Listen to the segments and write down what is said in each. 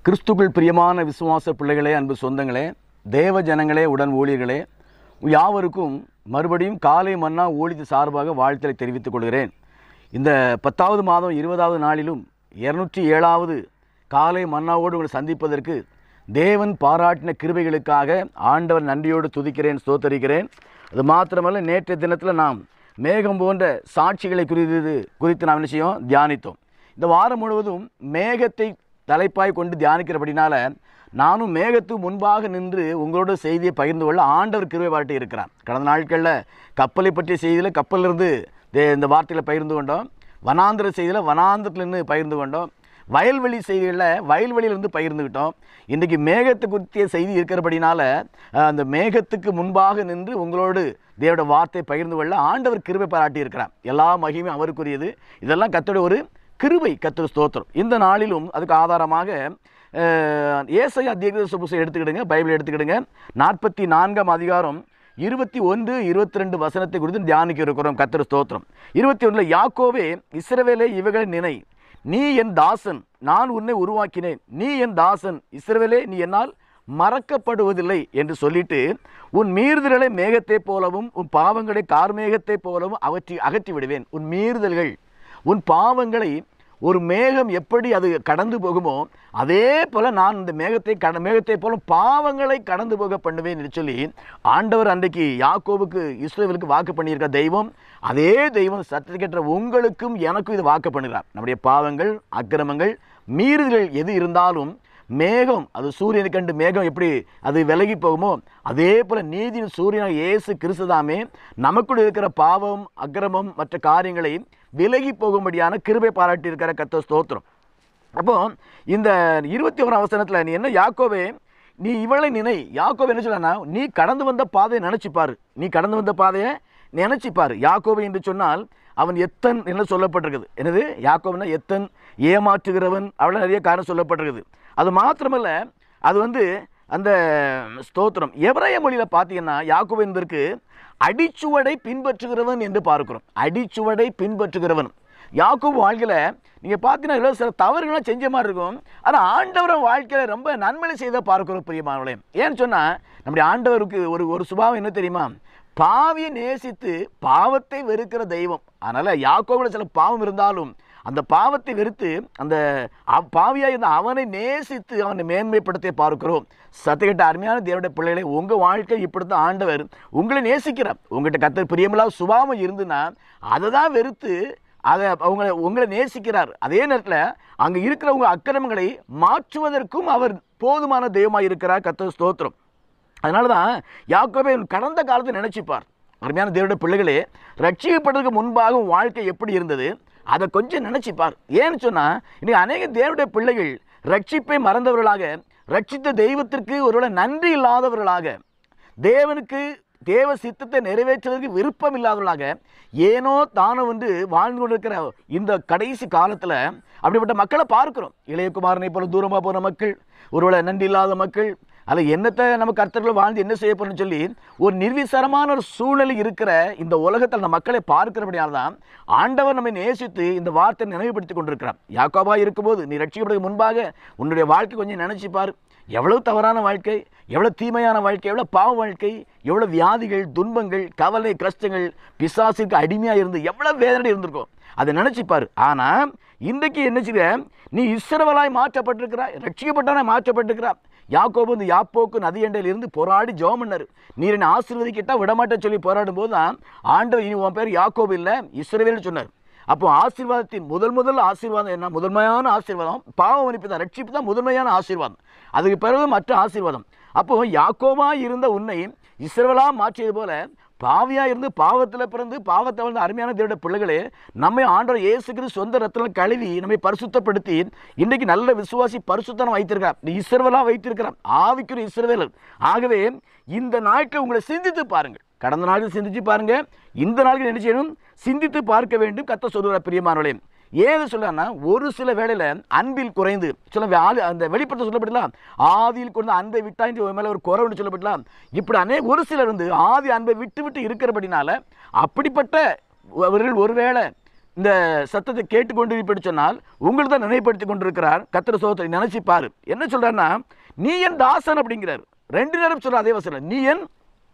கிறிஸ்துக்குள் பிரியமான விசுவாச பிள்ளைகளே அன்பு சொந்தங்களே தேவ ஜனங்களே உடன் ஊழியர்களே யாவருக்கும் மறுபடியும் காலை மன்னா ஊழியத்து சார்பாக வாழ்த்தலை தெரிவித்துக் கொள்கிறேன் இந்த பத்தாவது மாதம் இருபதாவது நாளிலும் இருநூற்றி ஏழாவது காலை மன்னாவோடு உங்களை சந்திப்பதற்கு தேவன் பாராட்டின கிருபைகளுக்காக ஆண்டவர் நன்றியோடு துதிக்கிறேன் ஸ்தோத்தரிக்கிறேன் அது மாத்திரமல்ல நேற்றைய தினத்தில் நாம் மேகம் போன்ற சாட்சிகளை குறித்து குறித்து நாம் என்ன செய்யோம் தியானித்தோம் இந்த வாரம் முழுவதும் மேகத்தை தலைப்பாய் கொண்டு தியானிக்கிறபடினால நானும் மேகத்து முன்பாக நின்று உங்களோட செய்தியை பகிர்ந்து கொள்ள ஆண்டவர் கிருபை பாராட்டி இருக்கிறார் கடந்த நாட்களில் கப்பலை பற்றிய செய்தியில் கப்பலிலிருந்து தே- இந்த வார்த்தையில் பகிர்ந்து கொண்டோம் வனாந்திர செய்தியில் வனாந்திரத்திலிருந்து பகிர்ந்து கொண்டோம் வயல்வெளி செய்திகளில் வயல்வெளியிலிருந்து பகிர்ந்துக்கிட்டோம் இன்றைக்கி மேகத்தை குறித்திய செய்தி இருக்கிறபடினால அஹ், அந்த மேகத்துக்கு முன்பாக நின்று உங்களோடு தேவோட வார்த்தை பகிர்ந்து கொள்ள ஆண்டவர் கிருபை பாராட்டி இருக்கிறார் எல்லா மகிமையும் அவருக்குரியது இதெல்லாம் கத்தோட ஒரு கிருபை கத்திர ஸ்தோத்திரம் இந்த நாளிலும் அதுக்கு ஆதாரமாக அஹ், ஏசாயா தீர்க்கதரிசி புஸ்தகம் எடுத்துக்கிடுங்க பைபிள் எடுத்துக்கிடுங்க நாற்பத்தி நான்காம் அதிகாரம் இருபத்தி ஒன்று இருபத்தி ரெண்டு வசனத்தை குறித்து தியானிக்க இருக்கிறோம் கத்திர ஸ்தோத்திரம் இருபத்தி ஒன்றில் யாக்கோவே இஸ்ரவேலே இவைகளை நினை நீ என் தாசன் நான் உன்னை உருவாக்கினேன் நீ என் தாசன் இஸ்ரவேலே நீ என்னால் மறக்கப்படுவதில்லை என்று சொல்லிட்டு உன் மீறுதல்களை மேகத்தைப் போலவும் உன் பாவங்களை கார்மேகத்தைப் போலவும் அகற்றி அகற்றி விடுவேன் உன் மீறுதல்கள் உன் பாவங்களை ஒரு மேகம் எப்படி அது கடந்து போகுமோ அதே போல நான் இந்த மேகத்தை கட மேகத்தை போல பாவங்களை கடந்து போக பண்ணுவேன் என்று சொல்லி ஆண்டவர் அன்றைக்கு யாக்கோபுக்கு இஸ்ரேலுக்கு வாக்கு பண்ணியிருக்க தெய்வம் அதே தெய்வம் சர்டிஃபிகேட் உங்களுக்கும் எனக்கும் இது வாக்கு பண்ணுகிறார் நம்முடைய பாவங்கள் அக்கிரமங்கள் மீறுதல்கள் எது இருந்தாலும் மேகம் அது சூரியனை கண்டு மேகம் எப்படி அது விலகி போகுமோ அதே போல நீதியின் சூரியனாக இயேசு கிறிஸ்துதாமே நமக்குள் இருக்கிற பாவம் அக்கிரமம் மற்ற காரியங்களை விலகி போகும்படியான கிருபை பாராட்டி இருக்கிற கத்த ஸ்தோத்திரம் அப்போ இந்த இருபத்தி ஓராம் அவசரத்தில் நீ என்ன யாக்கோவே நீ இவளை நினை யாக்கோவே என்ன சொல்லனா நீ கடந்து வந்த பாதையை நினைச்சுப்பாரு நீ கடந்து வந்த பாதையை நினைச்சுப்பாரு யாக்கோவை என்று சொன்னால் அவன் எத்தன் என்ன சொல்லப்பட்டிருக்குது என்னது யாக்கோவனா எத்தன் ஏமாற்றுகிறவன் அவள நிறைய காரணம் சொல்லப்பட்டிருக்குது அது மாத்திரமல்ல அது வந்து அந்த ஸ்தோத்திரம் எவரைய மொழியில் பார்த்தீங்கன்னா யாக்கோபு என்பதற்கு அடிச்சுவடை பின்பற்றுகிறவன் என்று பார்க்கிறோம் அடிச்சுவடை பின்பற்றுகிறவன் யாக்கோபு வாழ்க்கையில் நீங்கள் பார்த்தீங்கன்னா எவ்வளோ சில தவறுகள்லாம் செஞ்ச மாதிரி இருக்கும் ஆனால் ஆண்டவர் வாழ்க்கையில் ரொம்ப நன்மையை செய்த பார்க்கிறோம் பிரியமானவளே ஏன்னு சொன்னால் நம்முடைய ஆண்டவருக்கு ஒரு ஒரு சுபாவம் என்ன தெரியுமா பாவியை நேசித்து பாவத்தை வெறுக்கிற தெய்வம் அதனால் யாக்கோவில் சில பாவம் இருந்தாலும் அந்த பாவத்தை வெறுத்து அந்த அவ்- பாவியாய் இருந்த அவனை நேசித்து அவனை மேன்மைப்படுத்த பார்க்கிறோம் சத்தியகிட்ட அருமையான தேவனுடைய பிள்ளைகளை உங்கள் வாழ்க்கை இப்படித்தான் ஆண்டவர் உங்களை நேசிக்கிறார் உங்கள்கிட்ட கத்தர் பிரியமில்லாத சுபாவம் இருந்துன்னா அதை தான் வெறுத்து அதை அவங்களை உங்களை நேசிக்கிறார் அதே நேரத்தில் அங்கே இருக்கிறவங்க அக்கிரமங்களை மாற்றுவதற்கும் அவர் போதுமான தெய்வமாக இருக்கிறார் கத்தர் ஸ்தோத்திரம் அதனால தான் யாக்கோபே உன் கடந்த காலத்தை நினைச்சுப்பார் அருமையான தேவனுடைய பிள்ளைகளே ரட்சிக்கப்படுறதுக்கு முன்பாக உன் வாழ்க்கை எப்படி இருந்தது அதை கொஞ்சம் நினைச்சுப்பார் ஏன்னு சொன்னால் இன்னைக்கு அநேக தேவனுடைய பிள்ளைகள் ரட்சிப்பை மறந்தவர்களாக ரட்சித்த தெய்வத்திற்கு ஒருவேளை நன்றி இல்லாதவர்களாக தேவனுக்கு தேவ சித்தத்தை நிறைவேற்றுவதற்கு விருப்பம் இல்லாதவர்களாக ஏனோ தானோ வந்து வாழ்ந்து கொண்டிருக்கிற இந்த கடைசி காலத்தில் அப்படிப்பட்ட மக்களை பார்க்கிறோம் இளையகுமாரனை போல தூரமாக போன மக்கள் ஒருவேளை நன்றி இல்லாத மக்கள் அதில் என்னத்தை நம்ம கர்த்தர்கள் வாழ்ந்து என்ன செய்ய போறோம்னு சொல்லி ஒரு நிர்விசாரமான ஒரு சூழ்நிலை இருக்கிற இந்த உலகத்தில் நம்ம மக்களை பார்க்கிறபடியால் தான் ஆண்டவர் நம்மை நேசித்து இந்த வார்த்தை நினைவுபடுத்தி கொண்டிருக்கிறார் யாக்கோபா இருக்கும்போது நீ ரட்சிக்கப்படுறதுக்கு முன்பாக உன்னுடைய வாழ்க்கை கொஞ்சம் நினைச்சு பார் எவ்வளவு தவறான வாழ்க்கை எவ்வளவு தீமையான வாழ்க்கை எவ்வளவு பாவ வாழ்க்கை எவ்வளவு வியாதிகள் துன்பங்கள் கவலை கஷ்டங்கள் பிசாசுக்கு அடிமையாக இருந்து எவ்வளவு வேதனை இருந்திருக்கும் அதை நினைச்சுப்பாரு ஆனா இன்றைக்கு என்ன செய்ய நீ இஸ்ரவலாய் மாற்றப்பட்டிருக்கிறாய் ரட்சிக்கப்பட்டவனாய் மாற்றப்பட்டிருக்கிறாய் யாக்கோபு வந்து யாப்போக்கு நதியண்டையில் இருந்து போராடி ஜெபம் பண்ணாரு நீர் என்னை ஆசீர்வதிக்கிட்டா விடமாட்டேன்னு சொல்லி போராடும் போது தான் ஆண்டவர் இனி உன் பேர் யாக்கோபு இல்லை இஸ்ரவேல்னு சொன்னார் அப்போ ஆசீர்வாதத்தின் முதல் முதல் ஆசீர்வாதம் என்ன முதன்மையான ஆசீர்வாதம் பாவ மன்னிப்பு தான் ரட்சிப்பு தான் முதன்மையான ஆசீர்வாதம் அதுக்கு பிறகு மற்ற ஆசீர்வாதம் அப்போ யாக்கோவா இருந்த உன்னை இஸ்ரவேலா மாற்றியது போல பாவியா இருந்து பாவத்தில் பிறந்து பாவத்தை வந்து அருமையான தேவட பிள்ளைகளே நம்மை ஆண்டவர் இயேசு கிறிஸ்து சொந்த ரத்தத்தில் கழுவி நம்மை பரிசுத்தப்படுத்தி இன்றைக்கு நல்ல விசுவாசி பரிசுத்தனம் வைத்திருக்கிறார் நீ இஸ்ரவேலா வைத்திருக்கிறார் ஆவிக்குரிய இஸ்ரவேலர் ஆகவே இந்த நாட்கள் உங்களை சிந்தித்து பாருங்கள் கடந்த நாளில் சிந்திச்சு பாருங்க இந்த நாளுக்கு என்ன செய்யணும் சிந்தித்து பார்க்க வேண்டும் கத்த சொல்கிறார் பிரியமானவளே ஏது சொல்லனா ஒரு சில வேளையில் அன்பில் குறைந்து சில வே- ஆளு- அந்த வெளிப்பட்ட சொல்லப்படலாம் ஆதியில் கொண்டு அன்பை விட்டா என்று உன் மேலே ஒரு குறைவுன்னு சொல்லப்படலாம் இப்படி அநேக ஒரு சிலர் வந்து ஆதி அன்பை விட்டு விட்டு இருக்கிறபடினால அப்படிப்பட்ட அவர்கள் ஒருவேளை இந்த சத்தத்தை கேட்டுக்கொண்டு இப்படி சொன்னால் உங்களுக்கு தான் நினைப்படுத்தி கொண்டிருக்கிறார் கத்திர சோதரை நினைச்சு பாரு என்ன சொல்றாருன்னா நீ என் தாசன் அப்படிங்கிறார் ரெண்டு நேரம் சொல்ற அதே வசனம் நீ என்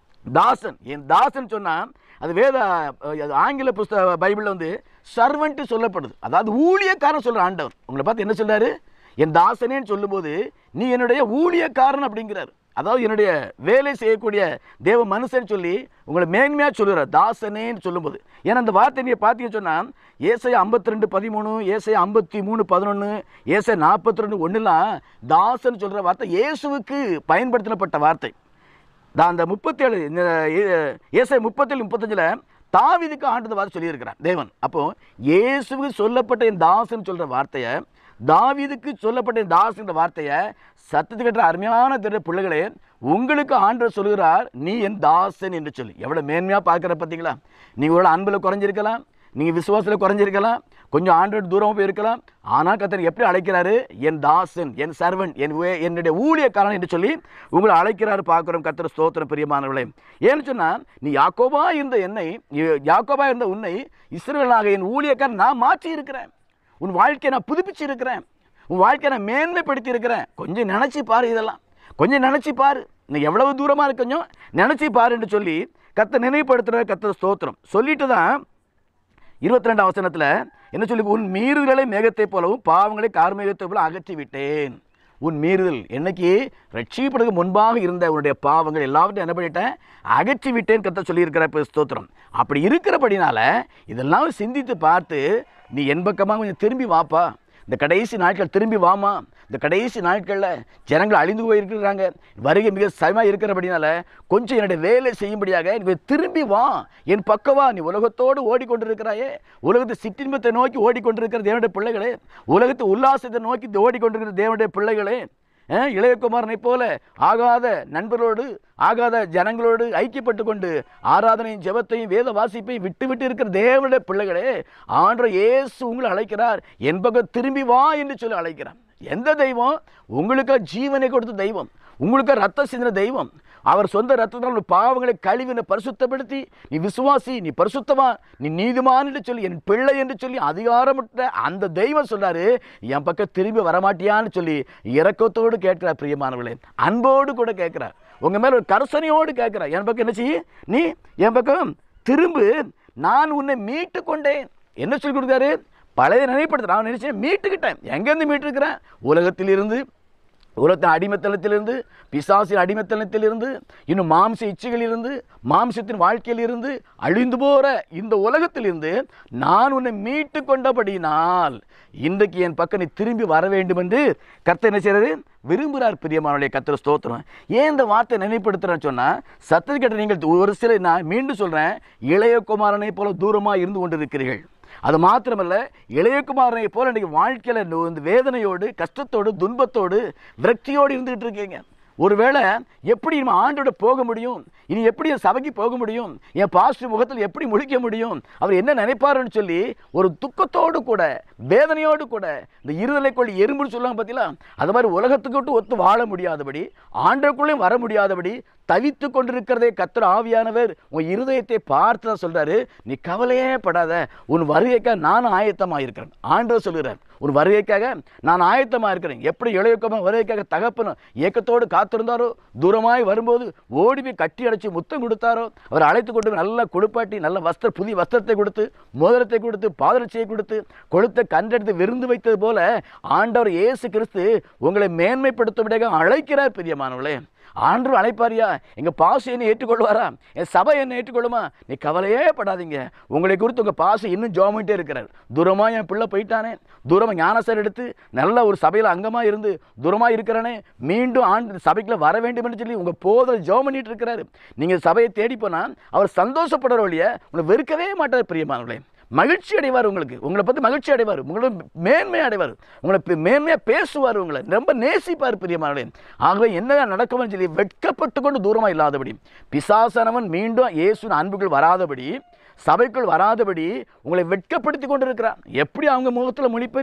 தாசன் என் தாசன் சொன்னா அது வேத அஹ், அது ஆங்கில புஸ்தக பைபிளில் வந்து சர்வெண்ட் சொல்லப்படுது அதாவது ஊழியக்காரன் சொல்ற ஆண்டவர் உங்களை பார்த்து என்ன சொல்றாரு என் தாசனேன்னு சொல்லும்போது நீ என்னுடைய ஊழியக்காரன் அப்படிங்கிறார் அதாவது என்னுடைய வேலை செய்யக்கூடிய தேவ மனுஷன் சொல்லி உங்களை மேன்மையாக சொல்லுறார் தாசனேன்னு சொல்லும்போது ஏன்னா அந்த வார்த்தை நீங்கள் பார்த்தீங்கன்னு சொன்னால் ஏசை ஐம்பத்தி ரெண்டு பதிமூணு ஏசை ஐம்பத்தி மூணு பதினொன்று ஏசை நாற்பத்தி ரெண்டு ஒன்றுலாம் தாசன் சொல்கிற வார்த்தை இயேசுவுக்கு பயன்படுத்தப்பட்ட வார்த்தை நான் அந்த முப்பத்தேழு இந்த ஏ- ஏசாய் முப்பத்தேழு முப்பத்தஞ்சில் தாவீதுக்கு ஆண்டது வார்த்தை சொல்லியிருக்கிறார் தேவன் அப்போ இயேசுவுக்கு சொல்லப்பட்ட என் தாசன் சொல்கிற வார்த்தையை தாவீதுக்கு சொல்லப்பட்ட என் தாசன்ற வார்த்தையை சத்தத்து கட்டுற அருமையான திரு பிள்ளைகளே உங்களுக்கு ஆண்டவர் சொல்கிறார் நீ என் தாசன் என்று சொல்லி எவ்வளோ மேன்மையாக பார்க்குற பார்த்தீங்களா நீங்கள் இவ்வளோ அன்பில் குறைஞ்சிருக்கலாம் நீங்கள் விசுவாசத்தில் குறைஞ்சிருக்கலாம் கொஞ்சம் ஆண்டோட தூரமாக போயிருக்கலாம் ஆனால் கத்தர் எப்படி அழைக்கிறாரு என் தாசன் என் சர்வன் என் வே- என்னுடைய ஊழியக்காரன் என்று சொல்லி உங்களை அழைக்கிறாரு பார்க்குறோம் கத்தர் ஸ்தோத்திரம் பிரியமானவர்களே ஏன்னு சொன்னால் நீ யாக்கோபா இருந்த என்னை இ- யாக்கோபா இருந்த உன்னை இஸ்ரவேலாக என் ஊழியக்காரன் நான் மாற்றி இருக்கிறேன் உன் வாழ்க்கையை நான் புதுப்பிச்சு இருக்கிறேன் உன் வாழ்க்கையை நான் மேன்மைப்படுத்தி இருக்கிறேன் கொஞ்சம் நினச்சி பாரு இதெல்லாம் கொஞ்சம் நினச்சி பாரு நீ எவ்வளவு தூரமாக இருக்கஞ்சோ நினச்சி பாருன்னு சொல்லி கத்த நினைவுபடுத்துகிற கத்த ஸ்தோத்திரம் சொல்லிட்டு தான் இருபத்தி ரெண்டாம் வசனத்தில் என்ன சொல்லி உன் மீறுதலை மேகத்தை போலவும் பாவங்களை கார்மேகத்தை போல அகற்றி விட்டேன் உன் மீறுதல் என்னைக்கு ரட்சிக்கப்படுறதுக்கு முன்பாக இருந்த உன்னுடைய பாவங்கள் எல்லாவற்றையும் என்ன பண்ணிட்டேன் அகற்றி விட்டேன் கத்த சொல்லியிருக்கிற இப்ப ஸ்தோத்திரம் அப்படி இருக்கிறபடினால இதெல்லாம் சிந்தித்து பார்த்து நீ என் பக்கமாக கொஞ்சம் திரும்பி வாப்பா இந்த கடைசி நாட்கள் திரும்பி வாமா இந்த கடைசி நாட்களில் ஜனங்கள் அழிந்து போயிருக்கிறாங்க வருகை மிக சமமாக இருக்கிறபடினால கொஞ்சம் என்னுடைய வேலை செய்யும்படியாக நீ திரும்பி வா என் பக்கவா நீ உலகத்தோடு ஓடிக்கொண்டிருக்கிறாயே உலகத்தை சிற்றின்பத்தை நோக்கி ஓடிக்கொண்டிருக்கிற தேவனுடைய பிள்ளைகளே உலகத்தை உல்லாசத்தை நோக்கி ஓடிக்கொண்டிருக்கிற தேவனுடைய பிள்ளைகளே அஹ், இளையகுமாரனைப் போல ஆகாத நண்பர்களோடு ஆகாத ஜனங்களோடு ஐக்கியப்பட்டு கொண்டு ஆராதனையும் ஜெபத்தையும் வேத வாசிப்பையும் விட்டு விட்டு இருக்கிற தேவனுடைய பிள்ளைகளே ஆண்டவர் இயேசு உங்களை அழைக்கிறார் என் பக்கம் திரும்பி வா என்று சொல்லி அழைக்கிறார் எந்த தெய்வம் உங்களுக்கு ஜீவனை கொடுத்த தெய்வம் உங்களுக்கு ரத்த சிந்தின தெய்வம் அவர் சொந்த ரத்தத்தால் உன் பாவங்களை கழுவின பரிசுத்தப்படுத்தி நீ விசுவாசி நீ பரிசுத்தமா நீ நீதிமான் என்று சொல்லி என் பிள்ளை என்று சொல்லி அதிகாரமுட்ட அந்த தெய்வம் சொல்றாரு என் பக்கம் திரும்பி வரமாட்டியான்னு சொல்லி இரக்கத்தோடு கேட்கிறார் பிரியமானவர்களே அன்போடு கூட கேட்கிறார் உங்க மேல ஒரு கரசனையோடு கேட்கிறார் என் பக்கம் என்ன செய்ய நீ என் பக்கம் திரும்பு நான் உன்னை மீட்டு கொண்டேன் என்ன சொல்லி கொடுத்தாரு பழைய நினைப்படுத்த நான் நினைச்சேன் மீட்டுக்கிட்டேன் எங்கேருந்து மீட்டுருக்கிறேன் உலகத்திலிருந்து உலகத்தின் அடிமைத்தனத்திலிருந்து பிசாசின் அடிமைத்தனத்திலிருந்து இன்னும் மாம்ச இச்சைகளிலிருந்து மாம்சத்தின் வாழ்க்கையிலிருந்து அழிந்து போகிற இந்த உலகத்திலிருந்து நான் உன்னை மீட்டு கொண்டபடினால் இன்றைக்கு என் பக்கம் நீ திரும்பி வர வேண்டும் என்று கர்த்தர் என்ன செய்கிறாரு விரும்புகிறார் பிரியமானுடைய கர்த்தர் ஸ்தோத்திரம் ஏன் இந்த வார்த்தை நினைப்படுத்துறேன்னு சொன்னால் சத்தத்தை கேட்ட நீங்கள் ஒரு சில நான் மீண்டும் சொல்கிறேன் இளைய குமாரனை போல தூரமாக இருந்து கொண்டிருக்கிறீர்கள் அது மாத்திரமல்ல இளையகுமாரனை போல இன்றைக்கு வாழ்க்கையில் இந்த வேதனையோடு கஷ்டத்தோடு துன்பத்தோடு விரக்தியோடு இருந்துகிட்டு இருக்கீங்க ஒருவேளை எப்படி நம்ம ஆண்டோட போக முடியும் இனி எப்படி என் சபைக்கு போக முடியும் என் பாஸ்டர் முகத்தில் எப்படி முழிக்க முடியும் அவர் என்ன நினைப்பாருன்னு சொல்லி ஒரு துக்கத்தோடு கூட வேதனையோடு கூட இந்த இருதலைக்குள் எறும்புன்னு சொல்லுவாங்க பார்த்தீங்களா அது மாதிரி உலகத்துக்கு விட்டு ஒத்து வாழ முடியாதபடி ஆண்டருக்குள்ளேயும் வர முடியாதபடி தவித்து கொண்டிருக்கிறதே கத்திர ஆவியானவர் உன் இருதயத்தை பார்த்து தான் சொல்றாரு நீ கவலையே படாத உன் வருகைக்காக நான் ஆயத்தமாக இருக்கிறேன் ஆண்டவர் சொல்கிறார் உன் வருகைக்காக நான் ஆயத்தமாக இருக்கிறேன் எப்படி இளையக்கமாக வருகைக்காக தகப்பனும் ஏக்கத்தோடு காத்திருந்தாரோ தூரமாய் வரும்போது ஓடி போய் கட்டி அடைச்சி முத்தம் கொடுத்தாரோ அவர் அழைத்து கொண்டு போய் நல்லா குளிப்பாட்டி நல்ல வஸ்திர புதிய வஸ்திரத்தை கொடுத்து மோதிரத்தை கொடுத்து பாதரட்சியை கொடுத்து கொளுத்த கண்டெடுத்து விருந்து வைத்தது போல ஆண்டவர் இயேசு கிறிஸ்து உங்களை மேன்மைப்படுத்தும்படியாக அழைக்கிறார் பிரியமானவளே ஆண்டவர் அழைப்பாரியா எங்க பாசு என்னை ஏற்றுக்கொள்வாரா என் சபை என்னை ஏற்றுக்கொள்ளுமா நீ கவலையே படாதீங்க உங்களை குறித்து உங்க பாசு இன்னும் ஜோமிட்டே இருக்கிறார் தூரமா என் பிள்ளை போயிட்டானே தூரமா ஞானசார் எடுத்து நல்ல ஒரு சபையில் அங்கமா இருந்து தூரமா இருக்கிறானே மீண்டும் ஆண்டு சபைக்குள்ள வர வேண்டும் என்று சொல்லி உங்க போதல் ஜோம் பண்ணிட்டு இருக்கிறாரு நீங்க சபையை தேடி போனா அவர் சந்தோஷப்படுற வழிய உங்களை வெறுக்கவே மாட்டார் பிரியமானவர்களே மகிழ்ச்சி அடைவார் உங்களுக்கு உங்களை பற்றி மகிழ்ச்சி அடைவார் உங்களை மேன்மை அடைவார் உங்களை பே- மேன்மையா பேசுவார் உங்களை ரொம்ப நேசிப்பார் பிரியமானே ஆகவே என்ன நடக்கும்னு சொல்லி வெட்கப்பட்டு கொண்டு தூரமாக இல்லாதபடி பிசாசனவன் மீண்டும் இயேசுவின் அன்புக்குள் வராதபடி சபைக்குள் வராதபடி உங்களை வெட்கப்படுத்தி கொண்டு இருக்கிறான் எப்படி அவங்க முகத்தில் முழிப்ப நீ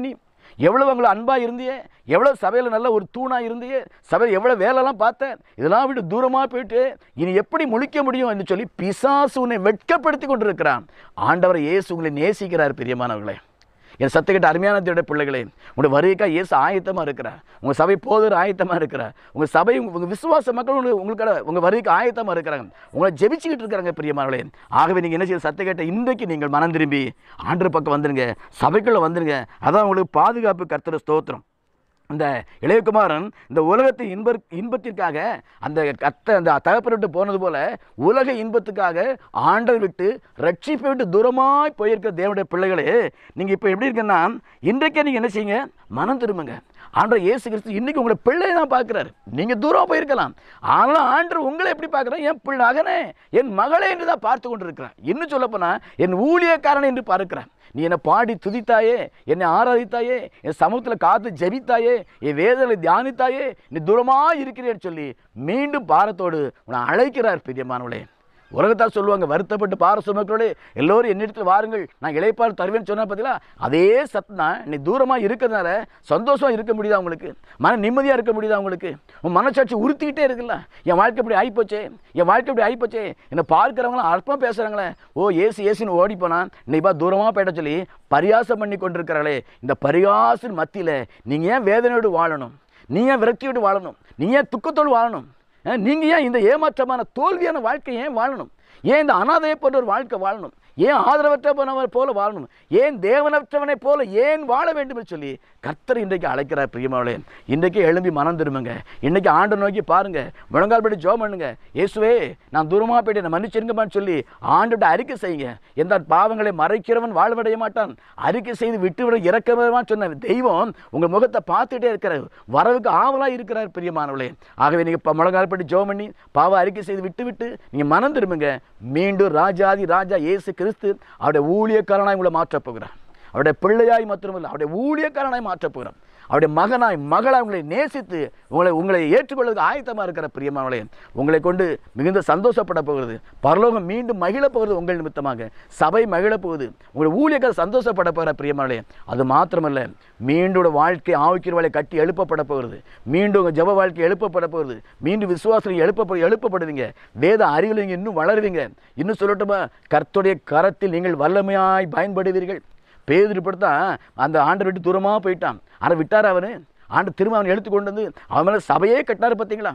எவ்வளோ உங்களை அன்பாக இருந்தியே எவ்வளோ சபையில் நல்ல ஒரு தூணாக இருந்தியே சபையில் எவ்வளோ வேலைலாம் பார்த்தேன் இதெல்லாம் விட்டு தூரமாக போயிட்டு இனி எப்படி முழிக்க முடியும் என்று சொல்லி பிசாசு உன்னை வெட்கப்படுத்தி கொண்டிருக்கிறான் ஆண்டவர் இயேசு உங்களை நேசிக்கிறார் பிரியமானவர்களே என் சத்துக்கிட்ட அருமையான தேவடைய பிள்ளைகளே உங்களுடைய வருகைக்கா இயேசு ஆயத்தமாக இருக்கிறார் உங்கள் சபை போதர் ஆயத்தமாக இருக்கிறார் உங்கள் சபை உங்கள் விசுவாச மக்கள் உங்களுக்கு உங்களுக்கு உங்கள் வருகைக்கு ஆயத்தமாக இருக்கிறாங்க உங்களை ஜெபிச்சுக்கிட்டு இருக்கிறாங்க பிரியமானவர்களே ஆகவே நீங்கள் என்ன செய்ய சத்தை கேட்ட இன்றைக்கு நீங்கள் மனம் திரும்பி ஆண்டு பக்கம் வந்துருங்க சபைக்குள்ளே வந்துருங்க அதான் உங்களுக்கு பாதுகாப்பு கர்த்தர ஸ்தோத்திரம் இந்த இளையகுமாரன் இந்த உலகத்தின் இன்ப இன்பத்திற்காக அந்த கத்த அந்த தகப்பன் விட்டு போனது போல உலக இன்பத்துக்காக ஆண்டை விட்டு ரட்சிப்பை விட்டு தூரமாய் போயிருக்கிற தேவனுடைய பிள்ளைகளே நீங்கள் இப்போ எப்படி இருக்குன்னா இன்றைக்கே நீங்கள் என்ன செய்யுங்க மனம் திரும்புங்க ஆண்டவர் இயேசு கிறிஸ்து இன்னைக்கு உங்களை பிள்ளையை தான் பார்க்குறாரு நீங்கள் தூரம் போயிருக்கலாம் ஆனால் ஆண்டவர் உங்களை எப்படி பார்க்குறாரு என் பிள்ளை மகனே என் மகளே என்று தான் பார்த்து கொண்டு இருக்கிறேன் இன்னும் சொல்லப்போனால் என் ஊழியக்காரன் என்று பார்க்கிறேன் நீ என்னை பாடி துதித்தாயே என்னை ஆராதித்தாயே என் சமூகத்தில் காத்து ஜெபித்தாயே என் வேதனை தியானித்தாயே நீ தூரமாக இருக்கிறேன்னு சொல்லி மீண்டும் பாரத்தோடு உன்னை அழைக்கிறார் பிரியமானவளே உலகத்தால் சொல்லுவாங்க வருத்தப்பட்டு பார சுமக்களோடு எல்லோரும் என்னிடத்தில் வாருங்கள் நான் இளைப்பால் தருவேன்னு சொன்னா பார்த்தீங்களா அதே சத்தம் தான் நீ தூரமாக இருக்கிறதுனால சந்தோஷமாக இருக்க முடியுதா உங்களுக்கு மன நிம்மதியாக இருக்க முடியுதா உங்களுக்கு உன் மனசாட்சி உறுத்திக்கிட்டே இருக்குல்ல என் வாழ்க்கை இப்படி ஆகிப்போச்சே என் வாழ்க்கை இப்படி ஆகிப்போச்சே என்னை பார்க்குறவங்களாம் அற்பம் பேசுகிறாங்களே ஓ ஏசு ஏசுன்னு ஓடி போனான் இன்னைக்கு பா தூரமாக போயிட்ட சொல்லி பரியாசம் பண்ணி கொண்டிருக்கிறாளே இந்த பரியாசின் மத்தியில் நீங்கள் ஏன் வேதனையோடு வாழணும் நீ ஏன் விரக்தியோடு வாழணும் நீ ஏன் துக்கத்தோடு வாழணும் நீங்கள் ஏன் இந்த ஏமாற்றமான தோல்வியான வாழ்க்கை ஏன் வாழணும் ஏன் இந்த அனாதையை போன்ற ஒரு வாழ்க்கை வாழணும் ஏன் ஆதரவற்றவனை போல வாழணும் ஏன் தேவனற்றவனை போல ஏன் வாழ வேண்டும் என்று சொல்லி கர்த்தர் இன்றைக்கு அழைக்கிறார் பிரியமாவளே இன்றைக்கு எழும்பி மனம் திரும்புங்க இன்றைக்கி ஆண்டு நோக்கி பாருங்க முழங்கால் படி ஜோம் பண்ணுங்க இயேசுவே நான் தூரமாக போயிட்டு என்னை மன்னிச்சிருங்கம்மான்னு சொல்லி ஆண்டுகிட்ட அறிக்கை செய்யுங்க எந்த பாவங்களை மறைக்கிறவன் வாழ்வடைய மாட்டான் அறிக்கை செய்து விட்டுவிட இறக்கமான்னு சொன்ன தெய்வம் உங்கள் முகத்தை பார்த்துட்டே இருக்கிறார் வரவுக்கு ஆவலாக இருக்கிறார் பிரியமானவளே ஆகவே நீங்கள் இப்போ முழங்கால் படி ஜோம் பண்ணி பாவ அறிக்கை செய்து விட்டு விட்டு நீங்கள் மனம் திரும்புங்க மீண்டும் ராஜாதி ராஜா இயேசு கிறிஸ்து அவருடைய ஊழியக்காரனாய் உங்களை மாற்றப் போகிறார் அவருடைய பிள்ளையாய் மாத்திரமில்லை அவருடைய ஊழியக்காரனாய் மாற்றப் போகிறார் அவருடைய மகனாய் மகளாய் உங்களை நேசித்து உங்களை உங்களை ஏற்றுக்கொள்வதற்கு ஆயத்தமாக இருக்கிற பிரியமானவளே உங்களை கொண்டு மிகுந்த சந்தோஷப்பட போகிறது பரலோகம் மீண்டும் மகிழப் போகிறது உங்கள் நிமித்தமாக சபை மகிழப் போகுது உங்களுடைய ஊழியர்கள் சந்தோஷப்பட போகிற பிரியமானவளே அது மாத்திரமல்ல மீண்டும் வாழ்க்கை ஆவிக்கிறவளை கட்டி எழுப்பப்பட போகிறது மீண்டும் உங்கள் ஜப வாழ்க்கை எழுப்பப்பட போகிறது மீண்டும் விசுவாசம் எழுப்ப எழுப்பப்படுவீங்க வேத அறிவில் நீங்கள் இன்னும் வளருவீங்க இன்னும் சொல்லட்டுமா கர்த்தருடைய கரத்தில் நீங்கள் வல்லமையாய் பயன்படுவீர்கள் பேதுரு படுத்தான் அந்த ஆண்டை விட்டு தூரமாக போயிட்டான் ஆனால் விட்டார் அவனு ஆண்டு திரும்ப அவன் எடுத்து கொண்டு வந்து அவன் மேலே சபையே கட்டினார் பார்த்தீங்களா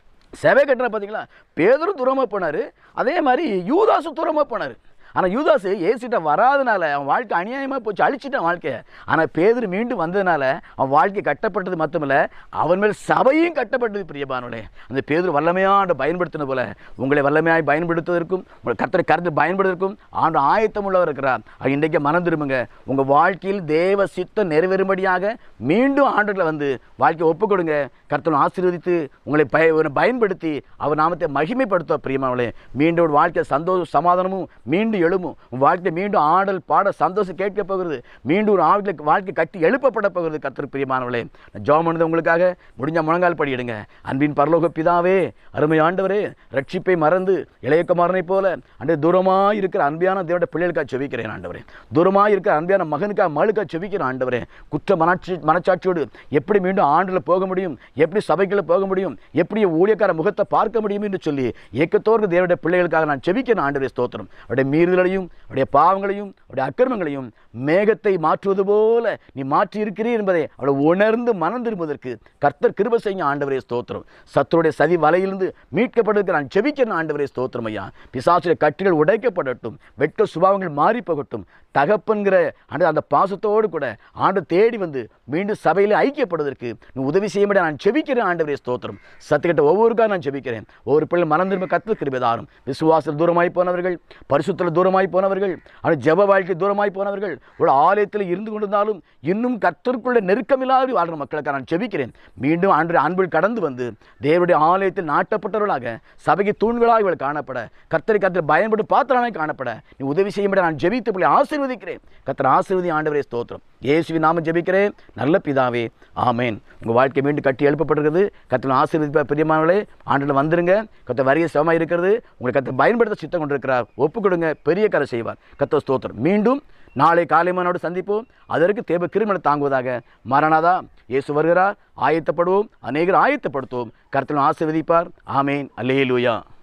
சபை கட்டினார் பார்த்தீங்களா பேதரும் தூரமாக போனார் அதே மாதிரி யூதாசும் தூரமாக போனார் ஆனால் யூதாசு ஏசிட்ட வராதனால அவன் வாழ்க்கை அநியாயமாக போச்சு அழிச்சிட்டான் வாழ்க்கையை ஆனால் பேதர் மீண்டும் வந்ததுனால அவன் வாழ்க்கை கட்டப்பட்டது மட்டுமில்ல அவன் மேல் சபையும் கட்டப்பட்டது பிரியபானோட அந்த பேதர் வல்லமையாண்டு பயன்படுத்தின போல உங்களை வல்லமையாய் பயன்படுத்துவதற்கும் உங்கள் கர்த்தரை கருத்து பயன்படுவதற்கும் ஆண்டு ஆயத்தம் உள்ளவர் இருக்கிறார் அவர் இன்றைக்கு மனம் திரும்புங்க உங்கள் வாழ்க்கையில் தேவ சித்தம் நிறைவேறும்படியாக மீண்டும் ஆண்டுகளை வந்து வாழ்க்கையை ஒப்புக் கொடுங்க கர்த்தனை ஆசீர்வதித்து உங்களை பய ஒரு பயன்படுத்தி அவர் நாமத்தை மகிமைப்படுத்துவ பிரியமானவளே மீண்டும் ஒரு வாழ்க்கை சந்தோஷம் சமாதானமும் மீண்டும் எழுமும் உன் வாழ்க்கை மீண்டும் ஆடல் பாட சந்தோஷம் கேட்க போகிறது மீண்டும் ஒரு வாழ்க்கை வாழ்க்கை கட்டி எழுப்பப்பட போகிறது கர்த்தர் பிரியமானவளே நான் ஜோம் பண்ணது உங்களுக்காக முடிஞ்ச முழங்கால் படியிடுங்க அன்பின் பரலோக பிதாவே அருமை ஆண்டவரே ரட்சிப்பை மறந்து இளையக்குமாரனை போல அன்றே தூரமாக இருக்கிற அன்பியான தேவட பிள்ளைகளுக்காக செவிக்கிறேன் ஆண்டவரே தூரமாக இருக்கிற அன்பியான மகனுக்காக மகளுக்காக செவிக்கிறேன் ஆண்டவரே குற்ற மனச்சி மனச்சாட்சியோடு எப்படி மீண்டும் ஆண்டில் போக முடியும் எப்படி சபைக்குள்ள போக முடியும் எப்படி ஊழியக்கார முகத்தை பார்க்க முடியும் என்று சொல்லி ஏக்கத்தோடு தேவடைய பிள்ளைகளுக்காக நான் செவிக்கிறேன் ஆண்டவரே ஸ்தோத்திரம் அவருடைய மீறுதலையும் அவருடைய பாவங்களையும் அவருடைய அக்கிரமங்களையும் மேகத்தை மாற்றுவது போல நீ மாற்றி இருக்கிறீர் என்பதை அவளை உணர்ந்து மனம் திரும்புவதற்கு கர்த்தர் கிருப செய்ய ஆண்டவரே ஸ்தோத்திரம் சத்துருடைய சதி வலையிலிருந்து மீட்கப்படுவதற்கு நான் செவிக்கிறேன் ஆண்டவரே ஸ்தோத்திரம் ஐயா பிசாசுடைய கட்டுகள் உடைக்கப்படட்டும் வெட்க சுபாவங்கள் மாறி போகட்டும் தகப்பன்கிற அந்த அந்த பாசத்தோடு கூட ஆண்டு தேடி வந்து மீண்டும் சபையில் ஐக்கியப்படுவதற்கு நீ உதவி செய்ய முடியாது நான் செபிக்கிறேன் ஆண்டவரே ஸ்தோத்திரம் சத்துக்கிட்ட ஒவ்வொருக்காக நான் செபிக்கிறேன் ஒவ்வொரு பிள்ளை மனம் திரும்ப கத்து கிருபதாரும் விசுவாசத்தில் தூரமாய் போனவர்கள் பரிசுத்தில் தூரமாய் போனவர்கள் ஆனால் ஜெப வாழ்க்கை தூரமாய் போனவர்கள் ஒரு ஆலயத்தில் இருந்து கொண்டிருந்தாலும் இன்னும் கர்த்தருக்குள்ள நெருக்கமில்லாத வாழ்கிற மக்களுக்காக நான் செபிக்கிறேன் மீண்டும் ஆண்டு அன்பில் கடந்து வந்து தேவனுடைய ஆலயத்தில் நாட்டப்பட்டவர்களாக சபைக்கு தூண்களாக இவள் காணப்பட கர்த்தரை கர்த்தர் பயன்படு பாத்திரனாய் காணப்பட நீ உதவி செய்ய முடியாது நான் ஜெபித்து பிள்ளை ஆசீர்வதிக்கிறேன் கர்த்தர் ஆசீர்வதி ஆண்டவரே ஸ்தோத்திரம் இயேசுவின் நாமம் ஜெபிக்கிறேன் நல்ல பிதாவே ஆமேன் உங்கள் வாழ்க்கை மீண்டும் கட்டி எழுப்பப்பட்டிருக்கிறது கர்த்தர் ஆசீர்வதிப்பா பிரியமானவர்களே ஆண்டில் வந்துருங்க கர்த்தர் வரிய சமமாக இருக்கிறது உங்களை கர்த்தர் பயன்படுத்த சித்தம் கொண்டிருக்கிறார் ஒப்பு கொடுங்க பெரிய கரை செய்வார் கர்த்தர் ஸ்தோத்திரம் மீண்டும் நாளை காலை மனோடு சந்திப்போம் அதற்கு தேவ கிருமனை தாங்குவதாக மரணாதா இயேசு வருகிறார் ஆயத்தப்படுவோம் அநேகர் ஆயத்தப்படுத்துவோம் கர்த்தலும் ஆசீர்வதிப்பார் ஆமேன் அல்லேலூயா